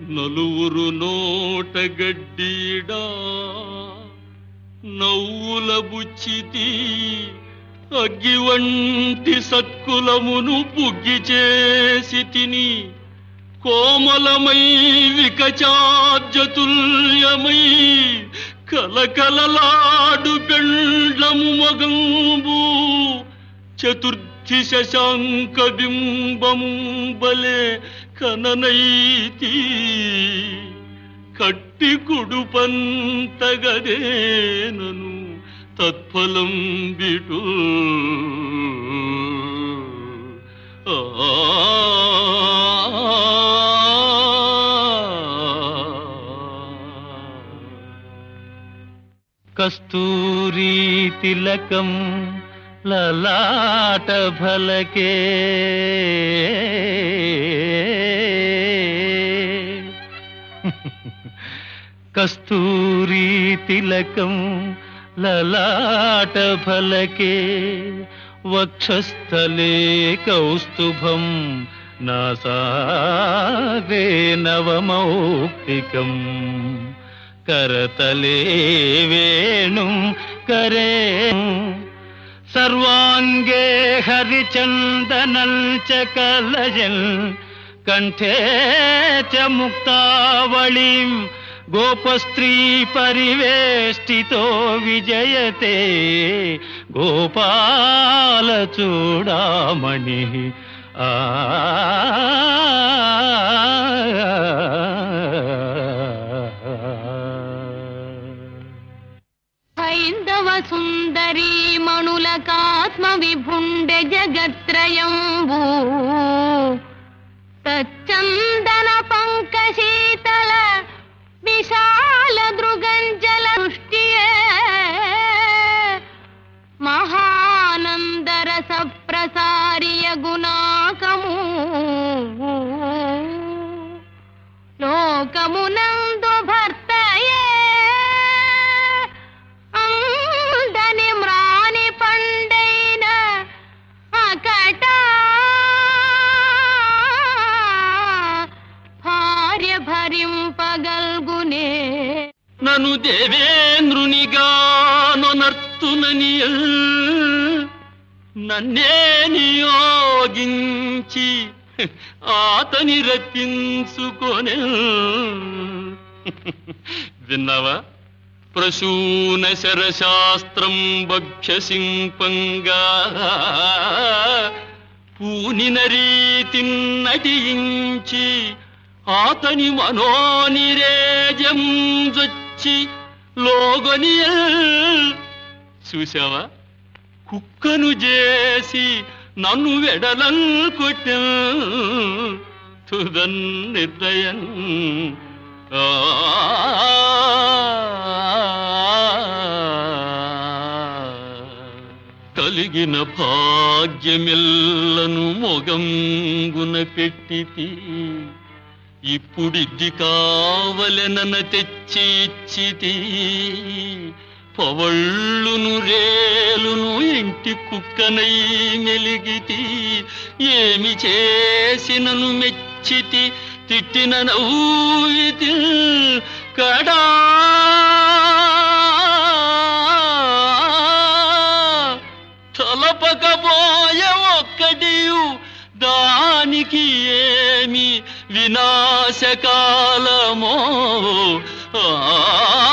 నలువురు నోట గడ్డీడా నవ్వుల బుచ్చితి అగ్గి వంటి సత్కులమును పుగ్గి చేసి తిని కోమలమై వికచార్జతుల్యమై కలకలలాడు పెండ్లము మగంబు చతుర్థి శశాంక బింబము బలే కననైతి కట్టి కుడుపంతగదేనను తత్ఫలం బిటు కస్తూరీ తిలకం లలాట ఫలకే కస్తూరీ తిలకం లలాట ఫలకే వక్షస్థలే కౌస్తుభం నాసాగ్రే నవమౌక్తికం करतले वेणुं करे सर्वाङ्गे हरिचन्दनं च कलयन् कण्ठे च मुक्तावळीं गोपस्त्री परिवेष्टितो विजयते गोपालचूडामणिः ఆ హైందవ సుందరీ మణులకాత్మ విభుండె జగత్రయంబు తచ్చందన పంకశీతల విశాల దృగంజల దృష్టియే మహానందరస ప్రసారియ గుణాకము లోకమునందు భర్తయే అందని మ్రాని పండైన అకట భార్య భరింపగల్గునే నను దేవేంద్రునిగానొనర్తునని నన్నే నియోగించి ఆతని రప్పించుకొనే విన్నావా ప్రసూన శరశాస్త్రం భక్ష్యసింపంగా పూనిన రీతి నటించి ఆతని మనోనిరేజం జొచ్చి లోగని చూసావా కుక్కను చేసి నన్ను వెడలల్ కొట్ట తుదన్ నిర్దయన్ ఆ కలిగిన భాగ్యమిల్లను మొగంగున పెట్టితి ఇప్పుడిద్ది కావలెనన తెచ్చి ఇచ్చితి పవళ్ళును రేలును ఇంటి కుక్కనై మెలిగితి ఏమి చేసినను మెచ్చితి తిట్టిన నవ్వితి కడా తలపకపోయ ఒక్కటియు దానికి ఏమి వినాశకాలమో ఆ